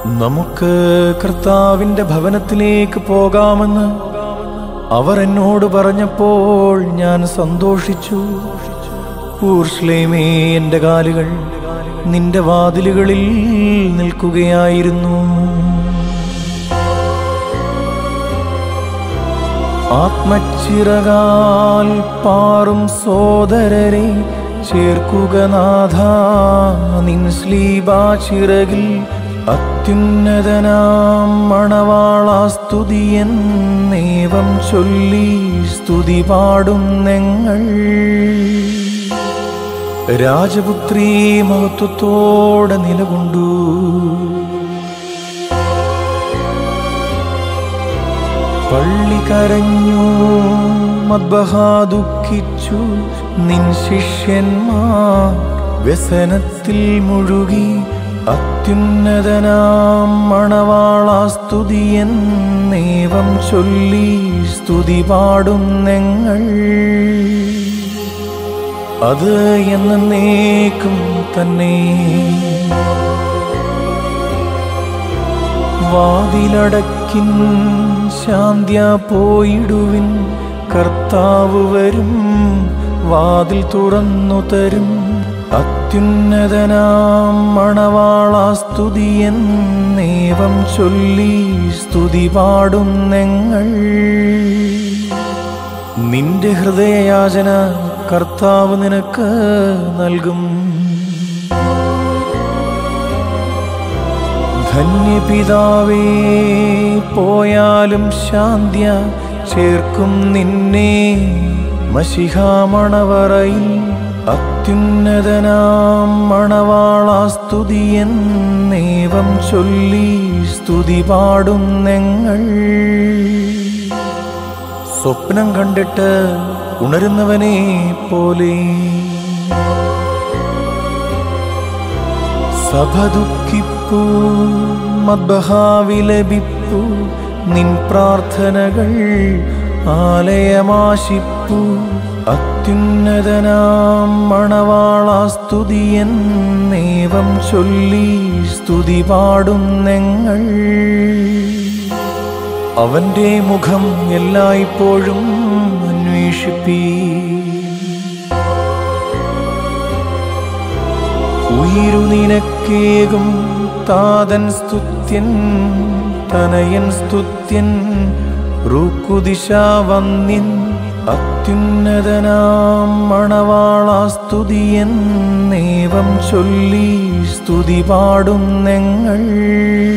നമുക്ക് കർത്താവിന്റെ ഭവനത്തിലേക്ക് പോകാമെന്ന് അവർ എന്നോട് പറഞ്ഞപ്പോൾ ഞാൻ സന്തോഷിച്ചു ഊർഷ്ലേമേ എന്റെ കാലുകൾ നിന്റെ വാതിലുകളിൽ നിൽക്കുകയായിരുന്നു ആത്മച്ചിറകാൽ പാറും സോദരരെ ചേർക്കുക നാഥ നിൻ ശ്ലീബാചിറകിൽ അത്യുന്നതനാം മണവാളാസ്തുതിയൻ നേവം ചൊല്ലി സ്തുതി പാടുന്നെങ്ങൾ രാജപുത്രി മഹത്വത്തോടെ നിലകൊണ്ടു പള്ളി കരഞ്ഞു മദ്ബഹ ദുഃഖിച്ചു നിൻ ശിഷ്യന്മാർ വ്യസനത്തിൽ മുഴുകി അത്യുന്നതനാം മണവാളാസ്തുതിയൻ നേവം ചൊല്ലി സ്തുതി പാടുന്നെങ്ങൾ അത് എന്നേക്കും തന്നെ വാതിലടക്കിൻ ശാന്ത്യ പോയിടുവിൻ കർത്താവ് വരും വാതിൽ തുറന്നു തരും അത്യുന്നതനാം മണവാളാസ്തുതിയൻ നേവം ചൊല്ലി സ്തുതി പാടുന്നെങ്ങൾ നിന്റെ ഹൃദയയാചന കർത്താവ് നിനക്ക് നൽകും ധന്യപിതാവേ പോയാലും ശാന്ത്യ ചേർക്കും നിന്നെ മഷിഹാമണവറയിൽ അത്യുന്നതനാം മണവാളാസ്തുതിയൻ നേവം ചൊല്ലി സ്തുതി പാടുന്നെങ്ങൾ സ്വപ്നം കണ്ടിട്ട് ഉണരുന്നവനെ പോലെ സഭ ദുഃഖിപ്പൂ മദ്ബഹാവിലപിപ്പൂ നിൻ പ്രാർത്ഥനകൾ ആലയമാശിപ്പൂ അത്യുന്നതനാം മണവാളാസ്തുതിയൻ നേവം ചൊല്ലി സ്തുതി പാടുന്നെങ്ങൾ അവന്റെ മുഖം എല്ലായ്പ്പോഴും അന്വേഷിപ്പീ ഉയിരു നിനക്കേകും താതൻ സ്തുത്യൻ തനയൻ സ്തുത്യൻ റുക്കുദിശ വന്നിൻ അത്യുന്നതനാം മണവാളാസ്തുതിയൻ നേവം ചൊല്ലി സ്തുതി പാടുന്നെങ്ങൾ